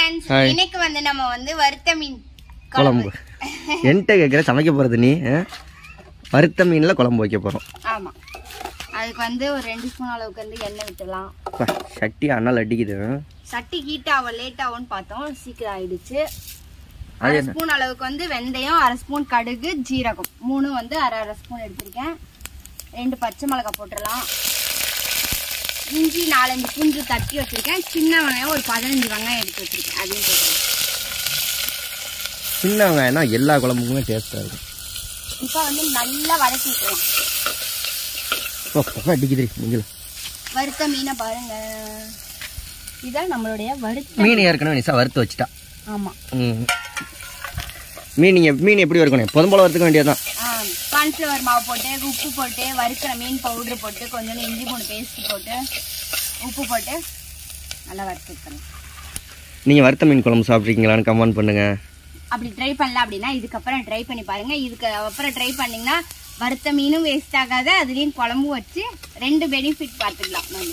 Friends Hi. இன்னைக்கு வந்து நம்ம வந்து வறுத்த மீன் குழம்பு என்கிட்ட கேட்குற சமைக்க போகிறது நீ ஆ? வறுத்த மீனில் குழம்பு வைக்க போகிறோம் ஆமா அதுக்கு வந்து ஒரு ரெண்டு ஸ்பூன் அளவுக்கு வந்து எண்ணெய் விட்டுலாம் சட்டி அண்ணால் அடிக்குது ஆ? சட்டி ஹீட் ஆகும் லேட் ஆகும்னு பார்த்தோம் சீக்கிரம் ஆயிடுச்சு அது அரை என்ன ஸ்பூன் அளவுக்கு வந்து வெந்தயம் அரை ஸ்பூன் கடுகு ஜீரகம் மூணும் வந்து அரை அரை ஸ்பூன் எடுத்திருக்கேன் ரெண்டு பச்சை மிளகாய் போட்டுடலாம் இஞ்சி நாலஞ்சு பூண்டு தட்டி வச்சிருக்கேன் சின்ன வெங்காயம் ஒரு பதினஞ்சு வெங்காயம் எடுத்து வச்சிருக்கேன் அதையும் போட்டுருக்கேன் சின்ன வெங்காயம்னா எல்லா குழம்புக்குமே டேஸ்ட்டாக இருக்கும் இப்போ வந்து நல்லா வதக்கி விட்டுருவோம் ஓ பக்கம் அடிக்குது நீங்களும் வறுத்த மீனை பாருங்க இதான் நம்மளுடைய வறுத்த மீன் ஏற்கனவே நிசா வறுத்து வச்சுட்டா ஆமா ம் மீன் நீங்கள் மீன் எப்படி வறுக்கணும் எப்போதும் போல வறுத்துக்க வேண்டியதுதான் கார்ன்ஃப்ளவர் மாவு போட்டு உப்பு போட்டு வறுக்கிற மீன் பவுடர் போட்டு கொஞ்சோண்டு இஞ்சி பூண்டு பேஸ்ட் போட்டு உப்பு போட்டு நல்லா வறுத்துக்கணும் நீங்கள் வறுத்த மீன் குழம்பு சாப்பிட்ருக்கீங்களான்னு கமெண்ட் பண்ணுங்கள் அப்படி ட்ரை பண்ணல அப்படின்னா இதுக்கப்புறம் ட்ரை பண்ணி பாருங்க இதுக்கு அப்புறம் ட்ரை பண்ணீங்கன்னா வறுத்த மீனும் வேஸ்ட் ஆகாது அதுலேயும் குழம்பும் வச்சு ரெண்டு பெனிஃபிட் பார்த்துக்கலாம் நம்ம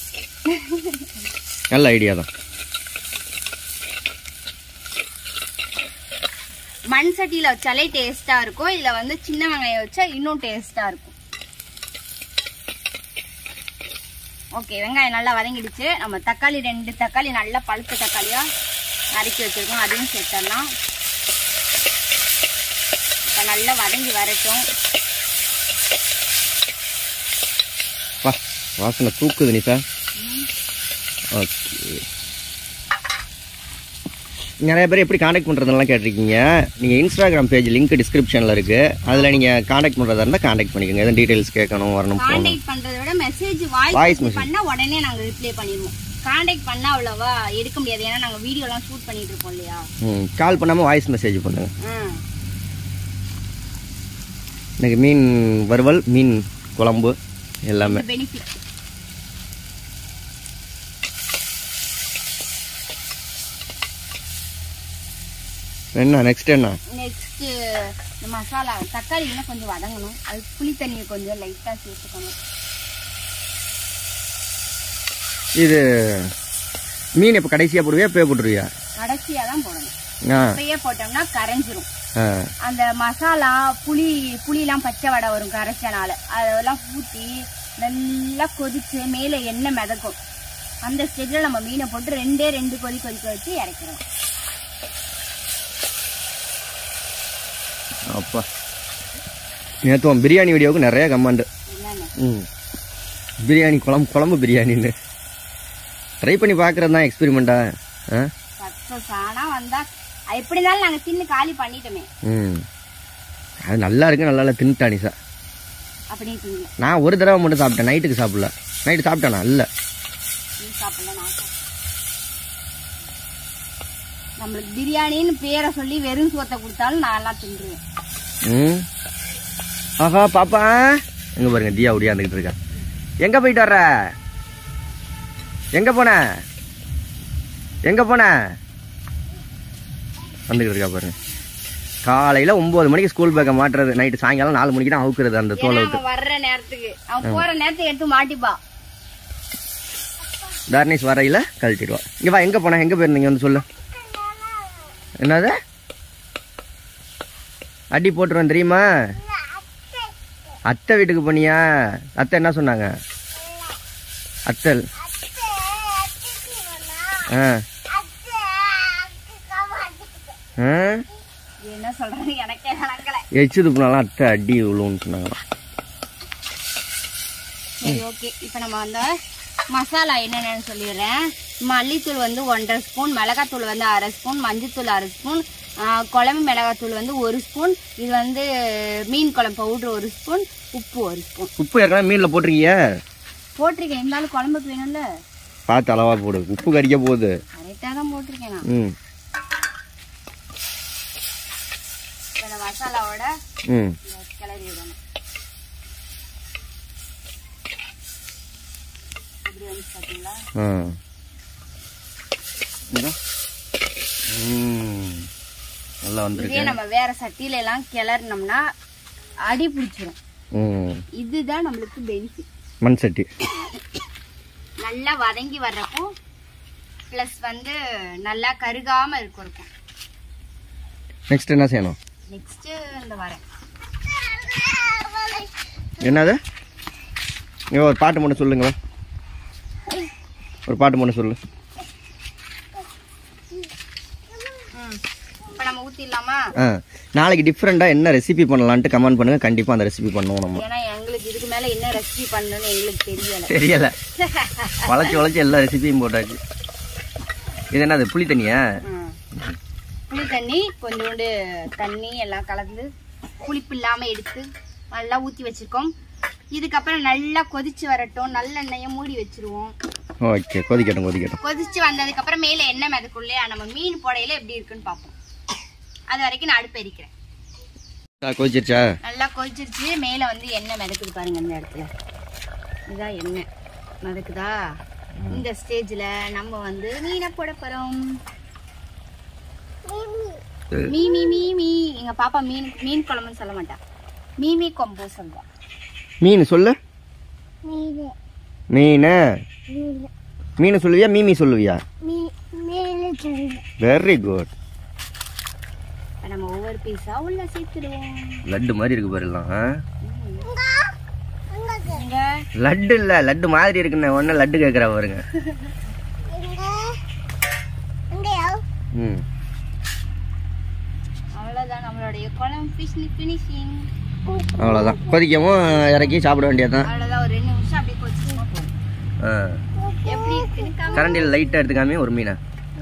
நல்ல ஐடியா தான் மண் சட்டியில் வச்சாலே டேஸ்ட்டாக இருக்கும் இதில் வந்து சின்ன வெங்காயம் வச்சா இன்னும் டேஸ்ட்டாக இருக்கும் ஓகே வெங்காயம் நல்லா வதங்கிடுச்சு நம்ம தக்காளி ரெண்டு தக்காளி நல்லா பழுத்த தக்காளியாக நறுக்கி வச்சிருக்கோம் அதையும் சேர்த்துடலாம் இப்போ நல்லா வதங்கி வரட்டும் வா வாசனை தூக்குது நிசா ஓகே நிறைய பேர் எப்படி காண்டாக்ட் பண்ணுறதுலாம் கேட்டிருக்கீங்க நீங்கள் இன்ஸ்டாகிராம் பேஜ் லிங்க் டிஸ்கிரிப்ஷனில் இருக்குது அதில் நீங்கள் காண்டாக்ட் பண்ணுறதா இருந்தால் காண்டாக்ட் பண்ணிக்கோங்க எதுவும் டீட்டெயில்ஸ் கேட்கணும் வரணும் போகணும் காண்டாக்ட் பண்றதை விட மெசேஜ் Voice வாய்ஸ் message. பண்ணா உடனே நாங்க ரிப்ளை பண்ணிடுவோம் காண்டாக்ட் பண்ணா அவ்வளவா எடுக்க முடியாது ஏன்னா நாங்க வீடியோலாம் ஷூட் பண்ணிட்டு இருக்கோம் இல்லையா ம் கால் பண்ணாமல் வாய்ஸ் மெசேஜ் பண்ணுங்க ம் எனக்கு மீன் வறுவல் மீன் குழம்பு எல்லாமே பெனிஃபிட் என்ன நெக்ஸ்ட் என்ன நெக்ஸ்ட் இந்த மசாலா தக்காளி இன்னும் கொஞ்சம் வதங்கணும் அது புளி தண்ணியை கொஞ்சம் லைட்டா சேர்த்துக்கணும் இது மீன் இப்போ கடைசியாக போடுவியா இப்போ போட்டுருவியா கடைசியா தான் போடணும் ஆ இப்பயே போட்டோம்னா கரைஞ்சிரும் ஆ அந்த மசாலா புளி புளிலாம் பச்சை வடை வரும் கரைச்சனால அதெல்லாம் ஊற்றி நல்லா கொதிச்சு மேலே எண்ணெய் மிதக்கும் அந்த ஸ்டேஜில் நம்ம மீனை போட்டு ரெண்டே ரெண்டு கொதி கொதிக்க வச்சு இறக்கிறோம் அப்பா நேற்று பிரியாணி வீடியோவுக்கு நிறைய கமெண்ட் என்னென்ன ம் பிரியாணி குழம்பு குழம்பு பிரியாணின்னு ட்ரை பண்ணி பார்க்குறது தான் எக்ஸ்பெரிமெண்ட்டா ஆ சக்ஸஸ் ஆனால் வந்தால் எப்படி இருந்தாலும் நாங்கள் தின்னு காலி பண்ணிட்டோமே ம் அது நல்லா இருக்கு நல்லா இல்லை தின்னுட்டானி சார் அப்படியே திங்க நான் ஒரு தடவை மட்டும் சாப்பிட்டேன் நைட்டுக்கு சாப்பிடல நைட்டு சாப்பிட்டேனா இல்லை நீ சாப்பிடல நான் சாப்பிட்டேன். நம்மளுக்கு பிரியாணின்னு பேரை சொல்லி வெறும் சோத்தை கொடுத்தாலும் நான் எல்லாம் தின்றுவேன் ம் ஆஹா பாப்பா எங்க பாருங்க தியா ஒடியாந்துக்கிட்டு இருக்கா எங்க போயிட்டு வர்ற எங்க போன எங்க போன வந்துக்கிட்டு இருக்கா பாருங்க காலையில ஒன்பது மணிக்கு ஸ்கூல் பேக்கை மாட்டுறது நைட்டு சாயங்காலம் நாலு மணிக்கு தான் அவுக்குறது அந்த தோலை ஏன்னா விட்டு அவன் வர்ற நேரத்துக்கு அவன் போற நேரத்துக்கு எடுத்து மாட்டிப்பா தார்னிஸ் வரையில கழட்டிடுவா இங்க வா எங்க போன எங்க போயிருந்தீங்க வந்து சொல்லு என்னது அடி போட்டுருவேன் தெரியுமா அத்தை வீட்டுக்கு போனியா அத்தை என்ன சொன்னாங்க அத்தல் ஆ ஆ என்ன சொல்றது எனக்கே கணக்கல எச்சு துப்புனாலாம் அத்தை அடி விழுவுன்னு சொன்னாங்களாம் சரி ஓகே இப்போ நம்ம வந்து மசாலா என்னென்னு சொல்லிடுறேன் மல்லித்தூள் வந்து ஒன்றரை ஸ்பூன் மிளகாத்தூள் வந்து அரை ஸ்பூன் மஞ்சத்தூள் அரை ஸ்பூன் குழம்பு மிளகாத்தூள் வந்து ஒரு ஸ்பூன் இது வந்து மீன் குழம்பு பவுடர் ஒரு ஸ்பூன் உப்பு ஒரு ஸ்பூன் உப்பு ஏற்கனவே மீனில் போட்டிருக்கீங்க போட்டிருக்கேன் இருந்தாலும் குழம்புக்கு வேணும்ல பார்த்து அளவா போடு உப்பு கறிக்க போகுது கரெக்டாக தான் போட்டிருக்கேன் நான் ம் இப்போ இந்த மசாலாவோட ம் இந்த கிளறி விடணும் இப்படி வந்து பார்த்தீங்களா ஆ இதோ. ம். நல்லா இதே வந்திருக்கு நம்ம வேற சட்டியில எல்லாம் கிளறினோம்னா அடி பிடிச்சிரும் ம் இதுதான் நம்மளுக்கு பெனிஃபிட் மண் சட்டி நல்லா வதங்கி வர்றப்போ ப்ளஸ் வந்து நல்லா கருகாம இருக்கும் இருக்கும் நெக்ஸ்ட் என்ன செய்யணும் நெக்ஸ்ட் இந்த வரேன் என்னது நீ ஒரு பாட்டு மட்டும் சொல்லுங்களேன் ஒரு பாட்டு மட்டும் சொல்லு ம் இப்போ நம்ம ஊற்றிடலாமா ஆ நாளைக்கு டிஃப்ரெண்ட்டாக என்ன ரெசிபி பண்ணலான்ட்டு கமெண்ட் பண்ணுங்க கண்டிப்பாக அந்த ரெசிபி பண்ணுவோம் நம்ம ஏன்னா எங்களுக்கு இதுக்கு மேலே என்ன ரெசிபி பண்ணணும்னு எங்களுக்கு தெரியலை தெரியல வளைச்சி வளைச்சி எல்லா ரெசிபியும் போட்டாச்சு இது என்னது புளி தண்ணியா ம். புளி தண்ணி கொஞ்சோண்டு தண்ணி எல்லாம் கலந்து புளிப்பு இல்லாமல் எடுத்து நல்லா ஊற்றி வச்சிருக்கோம் இதுக்கப்புறம் நல்லா கொதிச்சு வரட்டும் நல்லெண்ணெயை மூடி வச்சிருவோம் ஓகே கொதிக்கட்டும் கொதிக்கட்டும் கொதிச்சு வந்ததுக்கப்புறம் மேலே எண்ணெய் மிதக்குள்ளே நம்ம மீன் புடையில எப்படி இருக்குன்னு பார்ப்போம் அது வரைக்கும் நான் அடுப்பு எரிக்கிறேன் ஆ, கொதிச்சிருச்சா நல்லா கொதிச்சிருச்சு மேலே வந்து எண்ணெய் மிதக்குது பாருங்க இந்த இடத்துல இதுதான் எண்ணெய் மிதக்குதா இந்த ஸ்டேஜில் நம்ம வந்து மீனை போட போகிறோம் மீ மீ மீ மீ எங்க பாப்பா மீன் மீன் குழம்புன்னு சொல்ல மாட்டா மீமி கொம்பு சொல்வா மீன் சொல்லு மீன் மீன் சொல்லுவியா மீமி சொல்லுவியா வெரி குட் இப்ப நம்ம ஒவ்வொரு பீஸா உள்ள சேர்த்துடுவோம் லட்டு மாதிரி இருக்கு பாருலாம் இங்க லட்டு இல்ல லட்டு மாதிரி இருக்குன்னு ஒன்னும் லட்டு கேட்குறா பாருங்க ம் அவ்வளவுதான் நம்மளுடைய குழம்பு ஃபிஷ் ஃபினிஷிங் அவ்வளோதான் கொதிக்கவும் இறக்கி சாப்பிட வேண்டியதுதான் அவ்வளவுதான் ஒரு ரெண்டு நிமிஷம் அப்படியே கொதிச்சுமா போதும் ஆ எப்படி இருக்குன்னு காமி. கரண்டியில் லைட்டாக எடுத்துக்காமே ஒரு மீனை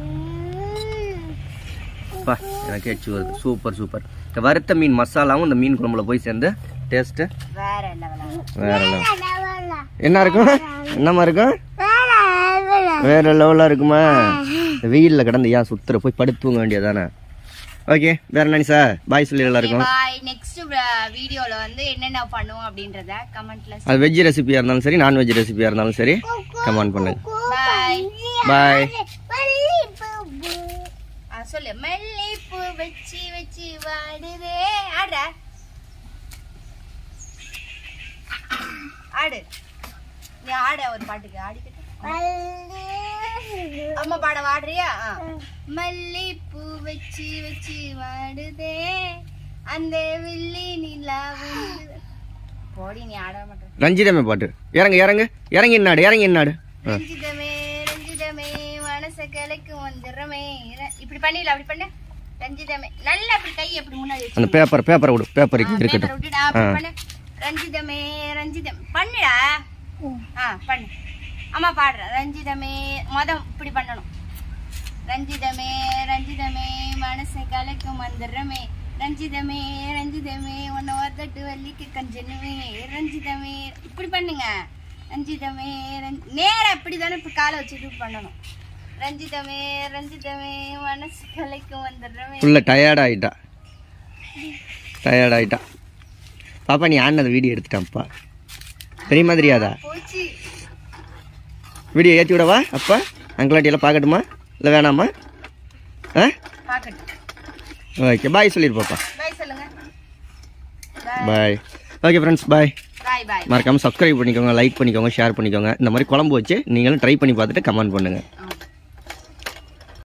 பா எனக்கு எச்சு வருது சூப்பர் சூப்பர் இந்த வறுத்த மீன் மசாலாவும் இந்த மீன் குழம்புல போய் சேர்ந்து டேஸ்ட்டு வேற லெவலா வேற level. என்ன இருக்கும் என்னம்மா இருக்கும் வேற லெவலாக இருக்குமா இந்த வெயிலில் கிடந்து ஏன் சுத்துற போய் படுத்து தூங்க வேண்டியதானே ஓகே வேற என்ன சார் பாய் சொல்லி எல்லாருக்கும் பாய் நெக்ஸ்ட் வீடியோல வந்து என்னென்ன பண்ணுவோம் அப்படின்றத கமெண்ட்ல அது வெஜ் ரெசிபியாக இருந்தாலும் சரி நான்வெஜ் ரெசிபியாக இருந்தாலும் சரி கமெண்ட் பண்ணுங்க பாய் பாய் சொல்லு மல்லிப்பூ வச்சு வச்சு வாடுதே ஆடுற ஆடு நீ ஆட ஒரு பாட்டுக்கு ஆடிக்கிட்டு அம்மா பாட வாடுறியா ஆ. மல்லிப்பூ வச்சு வச்சு வாடுதே அந்த வில்லி நிலா வந்து போடி நீ ஆட மாட்டேன் ரஞ்சிதமே பாட்டு இறங்கு இறங்கு இறங்கி என்னாடு இறங்கி என்னாடு ஆ ரஞ்சிதமே ரஞ்சிதமே மனச கிளைக்கு வந்துடுறமே ர- இப்படி பண்ணிடல அப்படி பண்ணு ரஞ்சிதமே நல்லா அப்படி கை அப்படி முன்னாடி வச்சு அந்த பேப்பர் பேப்பரை விடு பேப்பர் பேப்பர் இருக்கட்டும் விட்டுடா அப்படி பண்ணு ரஞ்சிதமே ரஞ்சிதம் பண்ணுடா ஆ பண்ணு அம்மா பாடுறேன் ரஞ்சிதமே மொதம் இப்படி பண்ணணும் ரஞ்சிதமே ரஞ்சிதமே மனசை கலைக்கும் வந்துடுறமே ரஞ்சிதமே ரஞ்சிதமே உன்னை ஒத்தட்டு வள்ளிக்கு கஞ்சனுமே ரஞ்சிதமே இப்படி பண்ணுங்க ரஞ்சிதமே ரஞ்சி நேரா இப்படி தானே இப்படி காலை வச்சுட்டு பண்ணணும் ரஞ்சிதமே ரஞ்சிதமே மனசு கலைக்கும் வந்துடுறமே ஃபுல்லாக டயர்ட் ஆகிட்டா டயர்ட் ஆகிட்டா பாப்பா நீ ஆடினது வீடியோ எடுத்துட்டான்ப்பா தெரியுமா தெரியாதா போச்சு வீடியோ ஏற்றி விடவா அப்பா அங்கிளாட்டி எல்லாம் பார்க்கட்டுமா இல்லை வேணாமா ஆ பார்க்கட்டும் ஓகே பாய் சொல்லியிருப்பாப்பா பாய் சொல்லுங்க பாய் ஓகே ஃப்ரெண்ட்ஸ் பாய் பாய் பாய் மறக்காமல் சப்ஸ்கிரைப் பண்ணிக்கோங்க லைக் பண்ணிக்கோங்க ஷேர் பண்ணிக்கோங்க இந்த மாதிரி குழம்பு வச்சு நீங்களும் ட்ரை பண்ணி பார்த்துட்டு கமெண்ட் பண்ணுங்கள் ஆமா